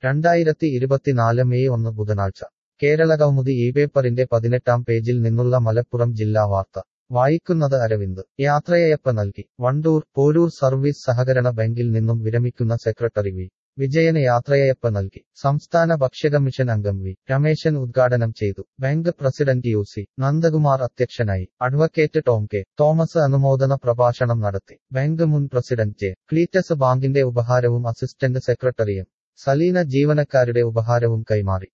രണ്ടായിരത്തി ഇരുപത്തിനാല് മെയ് ഒന്ന് ബുധനാഴ്ച കേരളകൗമുദി ഈ പേപ്പറിന്റെ പതിനെട്ടാം പേജിൽ നിന്നുള്ള മലപ്പുറം ജില്ലാ വാർത്ത വായിക്കുന്നത് അരവിന്ദ് യാത്രയയപ്പ് നൽകി വണ്ടൂർ പോരൂർ സർവീസ് സഹകരണ ബാങ്കിൽ നിന്നും വിരമിക്കുന്ന സെക്രട്ടറി വി വിജയന് യാത്രയയപ്പ് നൽകി സംസ്ഥാന ഭക്ഷ്യകമ്മീഷൻ അംഗം വി രമേശൻ ഉദ്ഘാടനം ചെയ്തു bank president U C Nandakumar അധ്യക്ഷനായി അഡ്വക്കേറ്റ് ടോം കെ തോമസ് അനുമോദന പ്രഭാഷണം നടത്തി ബാങ്ക് മുൻ പ്രസിഡന്റ് ജെ ക്ലീറ്റസ് ബാങ്കിന്റെ ഉപഹാരവും അസിസ്റ്റന്റ് സെക്രട്ടറിയും സലീന ജീവനക്കാരുടെ ഉപഹാരവും കൈമാറി